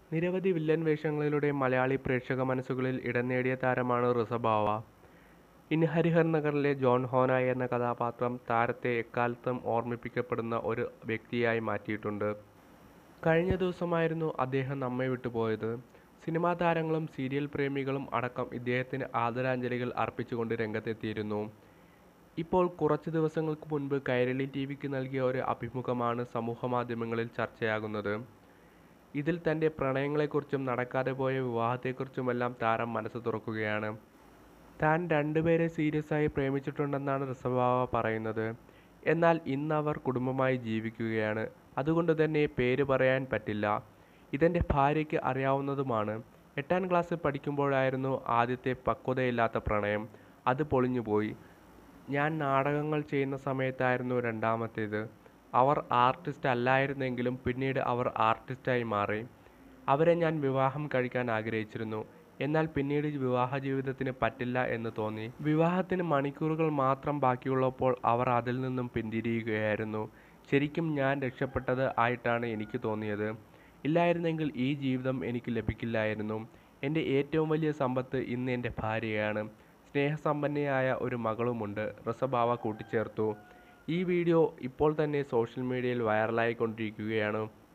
നിരവധി വില്ലൻ വേഷങ്ങളിലൂടെ മലയാളി പ്രേക്ഷക മനസ്സുകളിൽ ഇടം നേടിയ താരമാണ് ഋഷഭാവ ഇൻ ഹരിഹർ നഗറിലെ ജോൺ ഹോനായി എന്ന കഥാപാത്രം താരത്തെ എക്കാലത്തും ഓർമ്മിപ്പിക്കപ്പെടുന്ന ഒരു വ്യക്തിയായി മാറ്റിയിട്ടുണ്ട് കഴിഞ്ഞ ദിവസമായിരുന്നു അദ്ദേഹം നമ്മെ വിട്ടുപോയത് സിനിമാ താരങ്ങളും സീരിയൽ പ്രേമികളും അടക്കം ഇദ്ദേഹത്തിന് ആദരാഞ്ജലികൾ അർപ്പിച്ചുകൊണ്ട് രംഗത്തെത്തിയിരുന്നു ഇപ്പോൾ കുറച്ച് ദിവസങ്ങൾക്ക് മുൻപ് കൈരളി ടി വിക്ക് നൽകിയ ഒരു അഭിമുഖമാണ് സമൂഹമാധ്യമങ്ങളിൽ ചർച്ചയാകുന്നത് ഇതിൽ തൻ്റെ പ്രണയങ്ങളെക്കുറിച്ചും നടക്കാതെ പോയ വിവാഹത്തെക്കുറിച്ചുമെല്ലാം താരം മനസ്സ് തുറക്കുകയാണ് താൻ രണ്ടുപേരെ സീരിയസ് ആയി പ്രേമിച്ചിട്ടുണ്ടെന്നാണ് ഋഷഭാവ പറയുന്നത് എന്നാൽ ഇന്ന് അവർ കുടുംബമായി ജീവിക്കുകയാണ് അതുകൊണ്ട് തന്നെ പേര് പറയാൻ പറ്റില്ല ഇതെൻ്റെ ഭാര്യയ്ക്ക് അറിയാവുന്നതുമാണ് എട്ടാം ക്ലാസ്സിൽ പഠിക്കുമ്പോഴായിരുന്നു ആദ്യത്തെ പക്വതയില്ലാത്ത പ്രണയം അത് പൊളിഞ്ഞുപോയി ഞാൻ നാടകങ്ങൾ ചെയ്യുന്ന സമയത്തായിരുന്നു രണ്ടാമത്തേത് അവർ ആർട്ടിസ്റ്റ് അല്ലായിരുന്നെങ്കിലും പിന്നീട് അവർ ആർട്ടിസ്റ്റായി മാറി അവരെ ഞാൻ വിവാഹം കഴിക്കാൻ ആഗ്രഹിച്ചിരുന്നു എന്നാൽ പിന്നീട് വിവാഹ ജീവിതത്തിന് പറ്റില്ല എന്ന് തോന്നി വിവാഹത്തിന് മണിക്കൂറുകൾ മാത്രം ബാക്കിയുള്ളപ്പോൾ അവർ അതിൽ നിന്നും പിന്തിരിയുകയായിരുന്നു ശരിക്കും ഞാൻ രക്ഷപ്പെട്ടത് ആയിട്ടാണ് എനിക്ക് തോന്നിയത് ഇല്ലായിരുന്നെങ്കിൽ ഈ ജീവിതം എനിക്ക് ലഭിക്കില്ലായിരുന്നു എൻ്റെ ഏറ്റവും വലിയ സമ്പത്ത് ഇന്ന് എൻ്റെ ഭാര്യയാണ് സ്നേഹസമ്പന്നയായ ഒരു മകളുമുണ്ട് ഋഷഭാവ കൂട്ടിച്ചേർത്തു ഈ വീഡിയോ ഇപ്പോൾ തന്നെ സോഷ്യൽ മീഡിയയിൽ വൈറലായിക്കൊണ്ടിരിക്കുകയാണ്